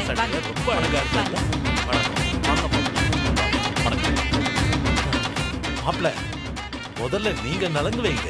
சட்டை ரொம்ப அழகா இருக்கு வணக்கம் வாங்க மாப்பிள்ளை. வணக்கம் மாப்பிள்ள முதல்ல நீங்க நலங்கு வைங்க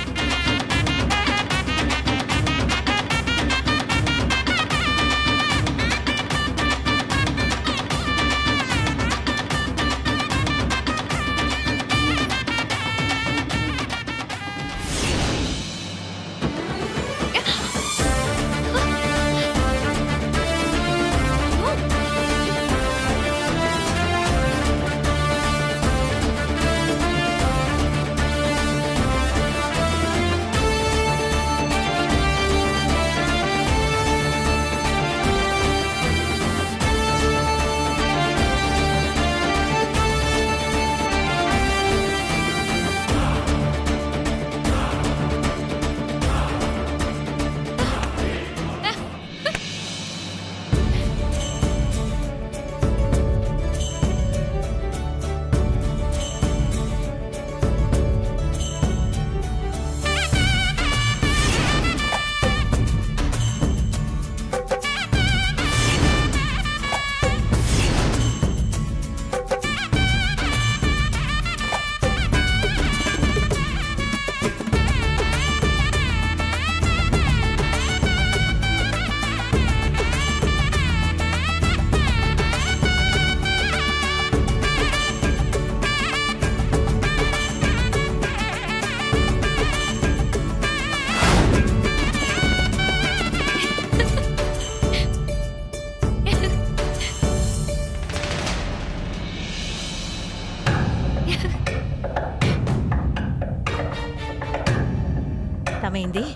தமேந்தி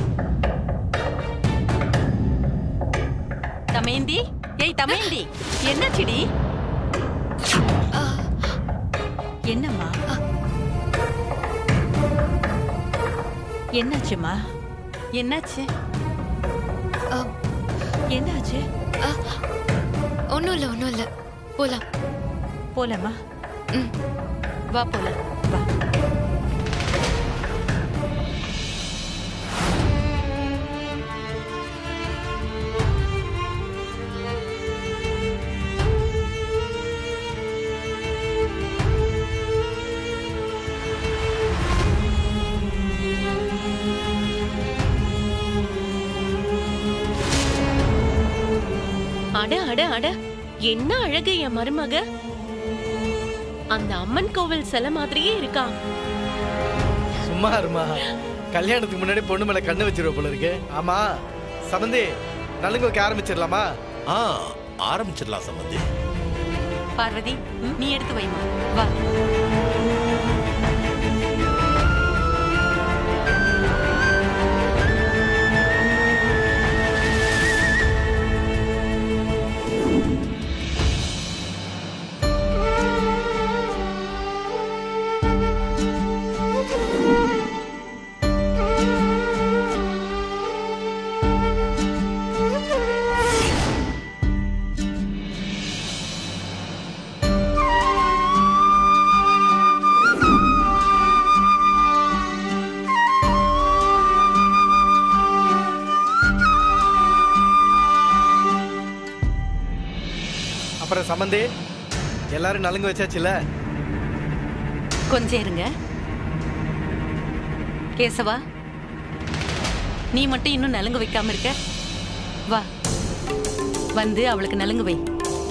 தமேந்தி ஏய் தமேந்தி என்னாச்சுடி என்னம்மா என்னாச்சுமா என்னாச்சு என்னாச்சு ஒன்றும் இல்லை ஒன்றும் இல்லை போலாம் போலாமா வா போலாம் வா அட அட அட என்ன அழகு என் மருமக அந்த அம்மன் கோவில் சிலை மாதிரியே இருக்கா சும்மா இருமா கல்யாணத்துக்கு முன்னாடி பொண்ணு மேல கண்ணு வச்சிருவ போல இருக்கு ஆமா சமந்தி நலுங்கு வைக்க ஆரம்பிச்சிடலாமா ஆ ஆரம்பிச்சிடலாம் சம்பந்தி பார்வதி நீ எடுத்து வைமா வா அப்புறம் சமந்தி எல்லாரும் நலுங்கு வச்சாச்சுல கொஞ்சம் இருங்க கேசவா நீ மட்டும் இன்னும் நலுங்கு வைக்காம இருக்க வா வந்து அவளுக்கு நலுங்கு வை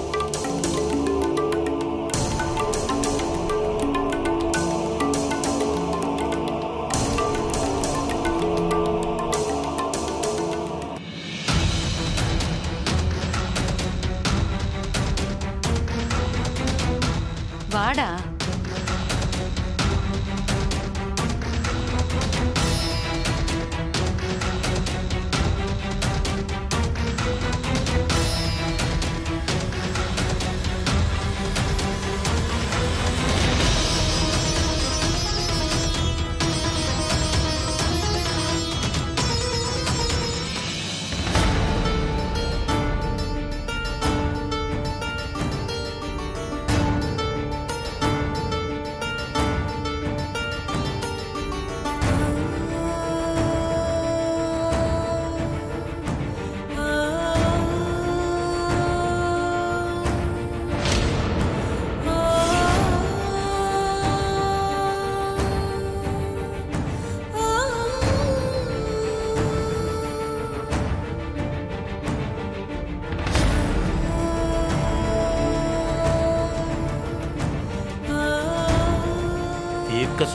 வாடா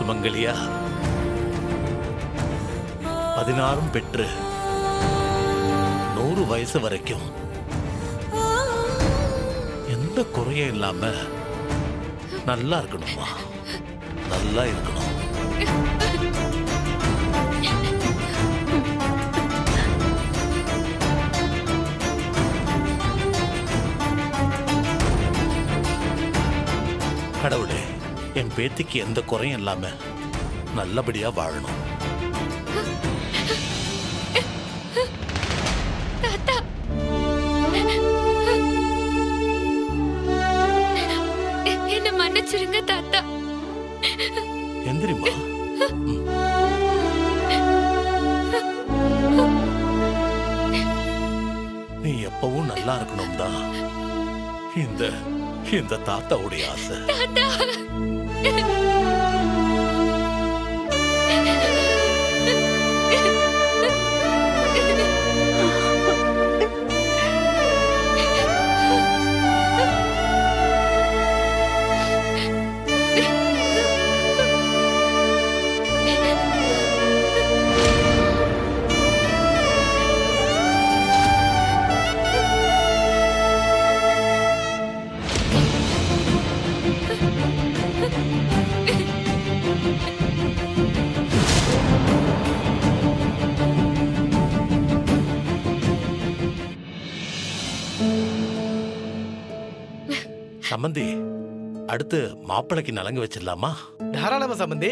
சுமங்கலியா பதினாறும் பெற்று நூறு வயசு வரைக்கும் எந்த குறையும் இல்லாம நல்லா இருக்கணுமா நல்லா இருக்கணும் கடவுளே என் பேத்திக்கு எந்த குறையும் இல்லாம நல்லபடியா வாழணும் தாத்தா என்ன மன்னிச்சிருங்க தாத்தா எந்திரிம்மா நீ எப்பவும் நல்லா இருக்கணும் தான் இந்த இந்த தாத்தாவுடைய ஆசை தாத்தா சம்மந்தி அடுத்து மாப்பிளைக்கு நலங்கு வச்சிடலாமா தாராளமா சம்பந்தி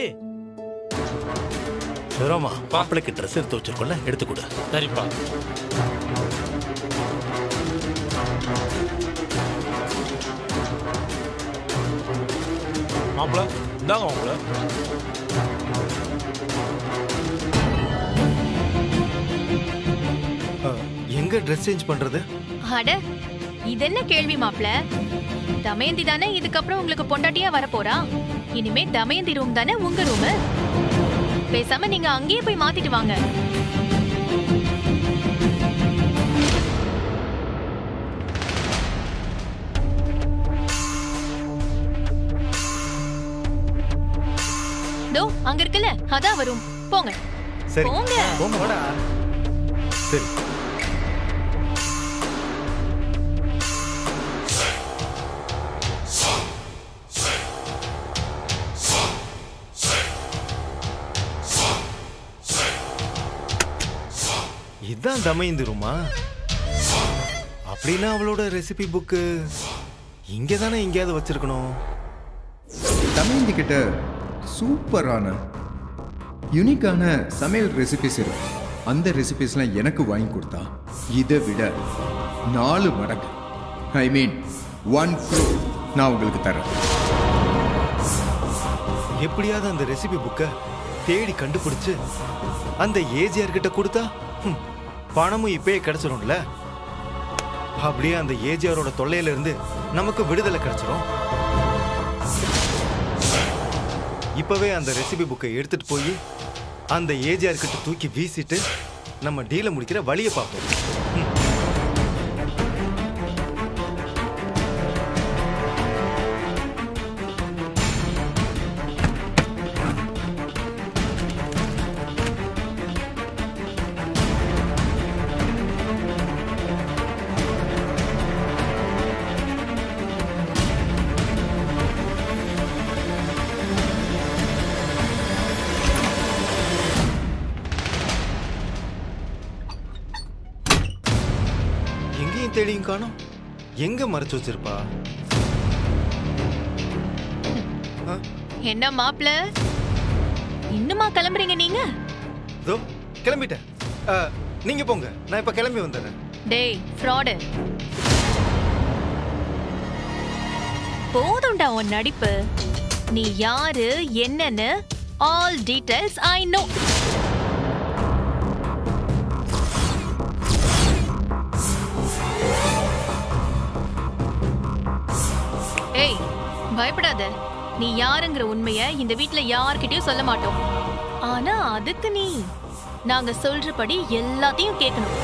சிவராமா மாப்பிளைக்கு ட்ரெஸ் எடுத்து வச்சிருக்கோம்ல எடுத்து கொடு சரிப்பா மாப்பிள்ள இந்தாங்க மாப்பிள்ள அஹ், எங்க ட்ரெஸ் சேஞ்ச் பண்றது அட இது என்ன கேள்வி மாப்ள தமயந்தி தானே இதுக்கப்புறம் உங்களுக்கு பொண்டாட்டியா வரப்போறா இனிமே தமயந்தி ரூம் தானே உங்க ரூம் பேசாம நீங்க அங்கேயே போய் மாத்திட்டு வாங்க தோ அங்க இருக்குல்ல அதான் வரும் போங்க சரி போங்க. போடா சரி இதான் தமைந்து ரூமா அப்படின்னா அவளோட ரெசிபி புக்கு இங்கே தானே எங்கேயாவது வச்சிருக்கணும் தமையந்தி கிட்ட சூப்பரான யுனிக்கான சமையல் ரெசிபிஸ் இருக்கு அந்த ரெசிபிஸ்லாம் எனக்கு வாங்கி கொடுத்தா இதை விட நாலு மடங்கு ஐ மீன் ஒன் ஃப்ளோ நான் உங்களுக்கு தரேன் எப்படியாவது அந்த ரெசிபி புக்கை தேடி கண்டுபிடிச்சு அந்த ஏஜிஆர் கிட்ட கொடுத்தா ஹம், பணமும் இப்பயே கிடைச்சிரும்ல அப்படியே அந்த ஏஜிஆரோட தொல்லையில இருந்து நமக்கு விடுதலை கிடைச்சிரும் இப்பவே அந்த ரெசிபி புக்கை எடுத்துட்டு போய் அந்த ஏஜிஆர் கிட்ட தூக்கி வீசிட்டு நம்ம டீலை முடிக்கிற வழியை பார்ப்போம் ம். எங்கேயும் தேடியும் காணோம் எங்க மறைச்சு வச்சிருப்பா ஆ, என்ன மாப்ள இன்னுமா கிளம்புறீங்க நீங்க இதோ கிளம்பிட்டேன் ஆ, நீங்க போங்க நான் இப்ப கிளம்பி வந்துடுறேன் டேய் ஃப்ராடு போதும்டா உன் நடிப்பு நீ யாரு என்னன்னு ஆல் டீடைல்ஸ் ஐ நோ ஏய் பயப்படாத நீ யாருங்கிற உண்மைய இந்த வீட்ல யார்கிட்டயும் சொல்ல மாட்டோம் ஆனா அதுக்கு நீ நாங்க சொல்றபடி எல்லாத்தையும் கேட்கணும்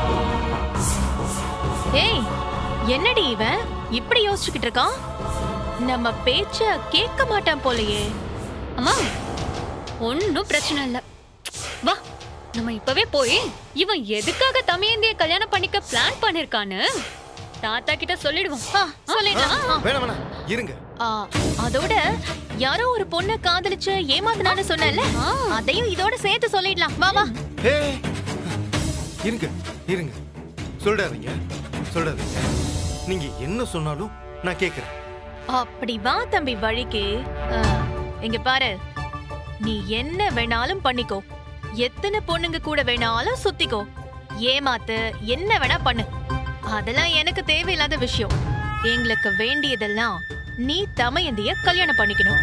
ஏய் என்னடி இவன் இப்படி யோசிச்சுக்கிட்டு இருக்கான் நம்ம பேச்ச கேட்க மாட்டான் போலயே அம்மா ஒன்னும் பிரச்சனை இல்ல வா நம்ம இப்பவே போய் இவன் எதுக்காக தமையந்திய கல்யாணம் பண்ணிக்க பிளான் பண்ணிருக்கான்னு தாத்தா கிட்ட சொல்லிடுவோம் ஆ, சொல்லிடலாம் ஆ. வேணாம் வேணாம் இருங்க ஆ, அதோட யாரோ ஒரு பொண்ண காதலிச்சு ஏமாத்தினான்னு சொன்னல அதையும் இதோட சேர்த்து சொல்லிடலாம் வா வா ஹே இருங்க இருங்க சொல்றாதீங்க சொல்றாதீங்க நீங்க என்ன சொன்னாலும் நான் கேக்குறேன் அப்படி வா தம்பி வழிக்கு ஆ, இங்க பாரு நீ என்ன வேணாலும் பண்ணிக்கோ எத்தனை பொண்ணுங்க கூட வேணாலும் சுத்திக்கோ ஏமாத்து என்ன வேணா பண்ணு அதெல்லாம் எனக்கு தேவையில்லாத விஷயம் எங்களுக்கு வேண்டியதெல்லாம் நீ தமையந்திய கல்யாணம் பண்ணிக்கணும்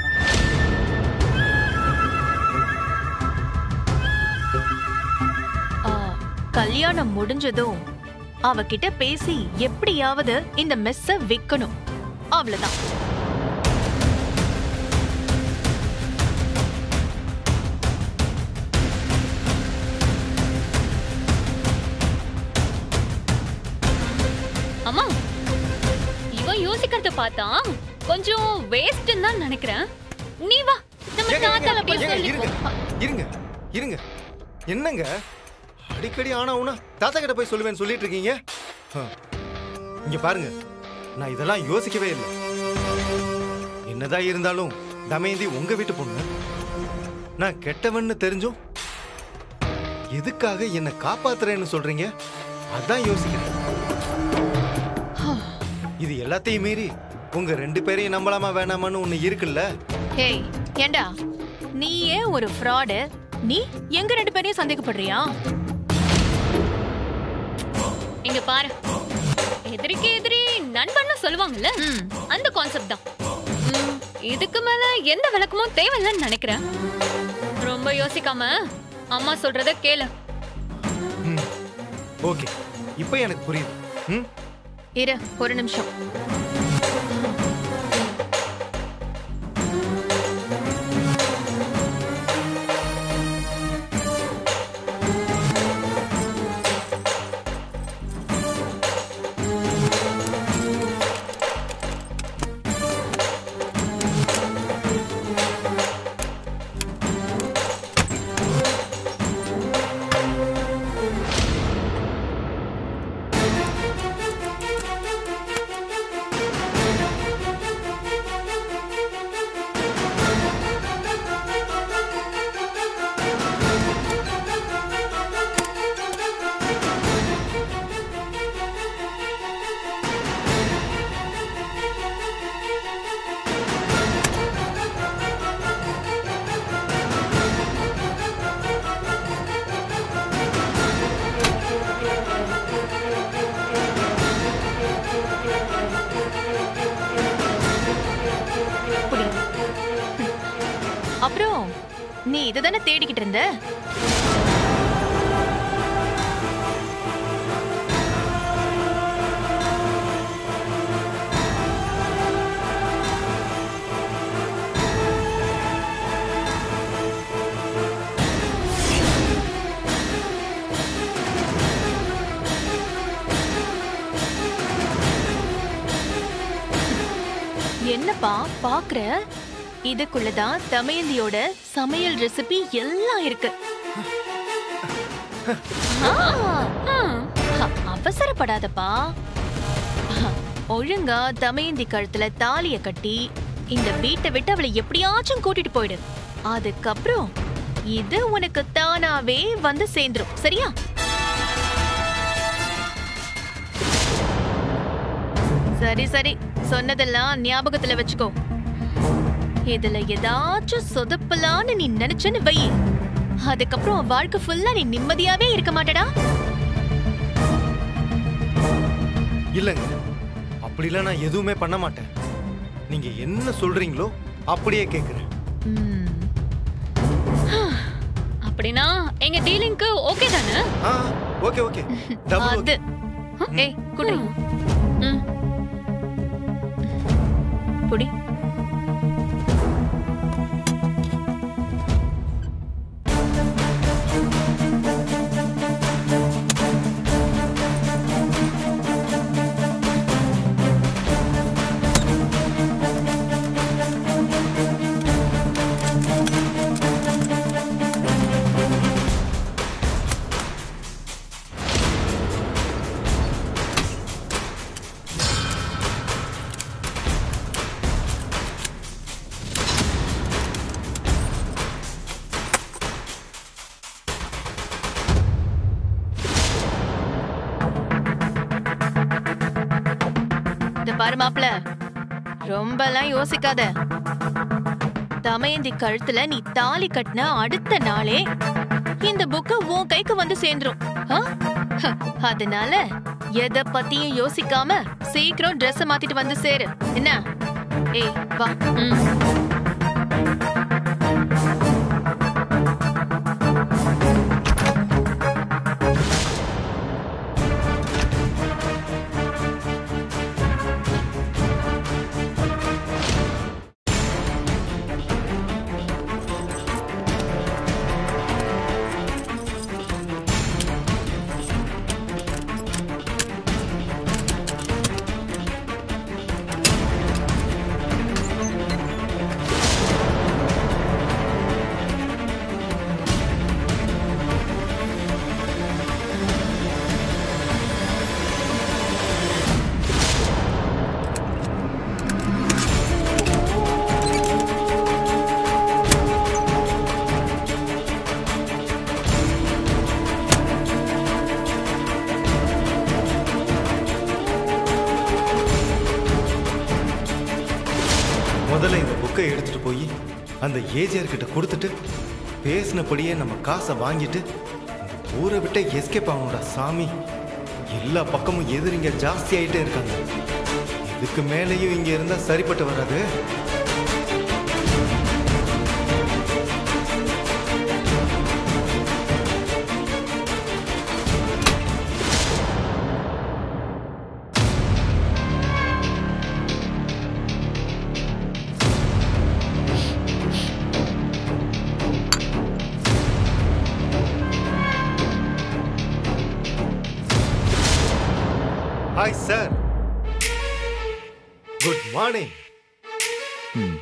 ஆ, கல்யாணம் முடிஞ்சதும் அவகிட்ட பேசி எப்படியாவது இந்த மெஸ்ஸ விக்கணும் அவ்வளவுதான் அம்மா இவன் யோசிக்கிறத பார்த்தா கொஞ்சம் வேஸ்ட்னு தான் நினைக்கிறேன் நீ வா நம்ம ஏங்க, தாத்தால ஏங்க, போய் ஏங்க, சொல்லிப்போம் இருங்க இருங்க இருங்க என்னங்க அடிக்கடி ஆனா உனா தாத்தா கிட்ட போய் சொல்லுவேன்னு சொல்லிட்டு இருக்கீங்க ஆ, இங்க பாருங்க நான் இதெல்லாம் யோசிக்கவே இல்லை என்னதான் இருந்தாலும் தமயந்தி உங்க வீட்டு பொண்ணு நான் கெட்டவன்னு தெரிஞ்சும் எதுக்காக என்னை காப்பாத்துறேன்னு சொல்றீங்க அதான் யோசிக்கிறேன் இது எல்லாத்தையும் மீறி உங்க ரெண்டு பேரையும் நம்பலாமா வேணாமான்னு ஒண்ணு இருக்குல்ல ஹேய் ஏண்டா நீ ஏன் ஒரு ஃப்ராடு நீ எங்க ரெண்டு பேரையும் சந்தேகப்படுறியா இங்க பாரு எதிரிக்கு எதிரி நண்பன்னு சொல்லுவாங்கல்ல ம். அந்த கான்செப்ட் தான் ம், இதுக்கு மேல எந்த விளக்கமும் தேவையில்லைன்னு நினைக்கிறேன் ரொம்ப யோசிக்காம அம்மா சொல்றத கேளு ம் ஓகே இப்போ எனக்கு புரியுது ம் இரு ஒரு நிமிஷம் புடி. அப்புறம் நீ இதுதானே தேடிக்கிட்டு இருந்த என்னப்பா பாக்குற இதுக்குள்ளதான் தமயந்தியோட சமையல் ரெசிபி எல்லாம் இருக்கு ஆ, அ- அவசரப்படாதப்பா ஒழுங்கா தமயந்தி கழுத்துல தாலிய கட்டி இந்த வீட்டை விட்டு அவளை எப்படியாச்சும் கூட்டிட்டு போயிடு அதுக்கப்புறம் இது உனக்கு தானாவே வந்து சேர்ந்துரும் சரியா சரி சரி சொன்னதெல்லாம் ஞாபகத்துல வச்சுக்கோ இதுல ஏதாச்சும் சொதப்பலான்னு நீ நினைச்சேன்னு வை அதுக்கப்புறம் உன் வாழ்க்கை ஃபுல்லா நீ நிம்மதியாவே இருக்க மாட்டடா இல்லைங்க அப்படிலாம் நான் எதுவுமே பண்ண மாட்டேன் நீங்க என்ன சொல்றீங்களோ அப்படியே கேட்குறேன் ம், அப்படின்னா எங்க டீலிங்க்கு ஓகே தானே ஆ ஓகே ஓகே டபுள் அது ஓகே ஏய் குடி ம். புடி பாரு மாப்ள ரொம்பலாம் யோசிக்காத தமயந்தி கழுத்துல நீ தாலி கட்டின அடுத்த நாளே இந்த புக்கு உன் கைக்கு வந்து சேர்ந்துரும் ஆ? ஹ, அதனால எதை பத்தியும் யோசிக்காம சீக்கிரம் Dress மாத்திட்டு வந்து சேரு என்ன ஏய் வா ம். முதல்ல இந்த புக்கை எடுத்துட்டு போய் அந்த ஏஜிஆர் கிட்ட கொடுத்துட்டு பேசினபடியே நம்ம காசை வாங்கிட்டு இந்த ஊரை விட்டு எஸ்கேப் ஆகணும்டா சாமி எல்லா பக்கமும் எதிரிங்க ஜாஸ்தி ஆயிட்டே இருக்காங்க இதுக்கு மேலேயும் இங்க இருந்தா சரிப்பட்டு வராது ஹாய் சார் குட் மார்னிங் ம்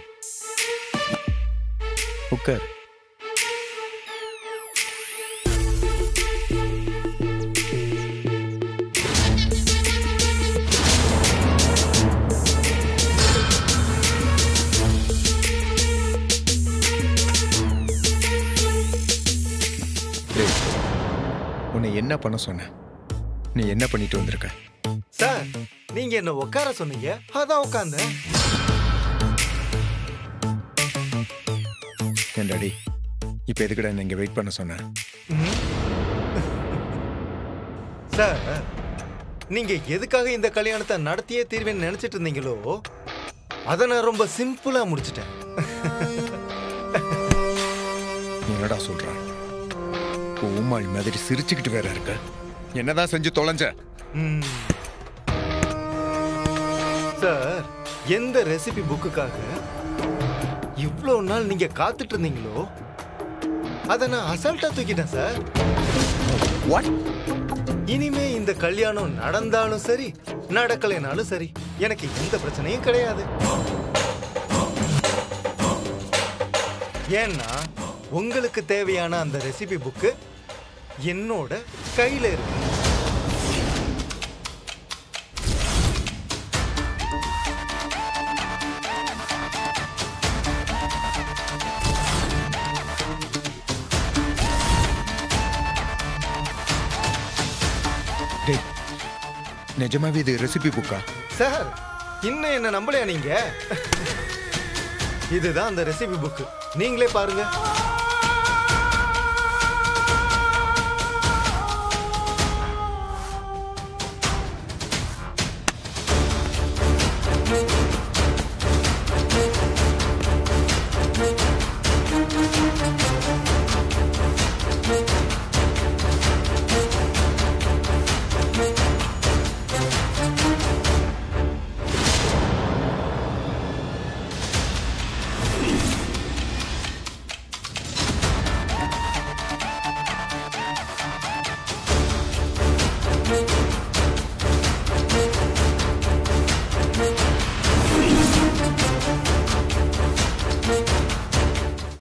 உட்கார் டேய், உன்னை என்ன பண்ண சொன்னேன் நீ என்ன பண்ணிட்டு வந்திருக்க சார் நீங்க என்ன உட்கார சொன்னீங்க அதான் உட்கார்ந்தேன் ஏண்டாடி இப்போ எதுக்குடா என்ன இங்கே வெயிட் பண்ண சொன்னேன் சார் நீங்க எதுக்காக இந்த கல்யாணத்தை நடத்தியே தீர்வேன்னு நினைச்சிட்டு இருந்தீங்களோ அதை நான் ரொம்ப சிம்பிளா முடிச்சிட்டேன் நீ என்னடா சொல்ற ஊமாள் மாதிரி சிரிச்சுக்கிட்டு வேற இருக்க என்னதான் செஞ்சு தொலைஞ்ச ம். சார் எந்த ரெசிபி புக்குக்காக இவ்வளோ நாள் நீங்க காத்துட்டு இருந்தீங்களோ அதை நான் அசால்ட்டா தூக்கிட்டேன் சார் வாட் இனிமே இந்த கல்யாணம் நடந்தாலும் சரி நடக்கலைனாலும் சரி எனக்கு எந்த பிரச்சனையும் கிடையாது ஏன்னா உங்களுக்கு தேவையான அந்த ரெசிபி புக்கு என்னோட கையில இருக்கு டேய் நிஜமாவே இது ரெசிபி புக்கா சார் இன்னும் என்ன நம்பலையா நீங்க இதுதான் அந்த ரெசிபி புக்கு நீங்களே பாருங்க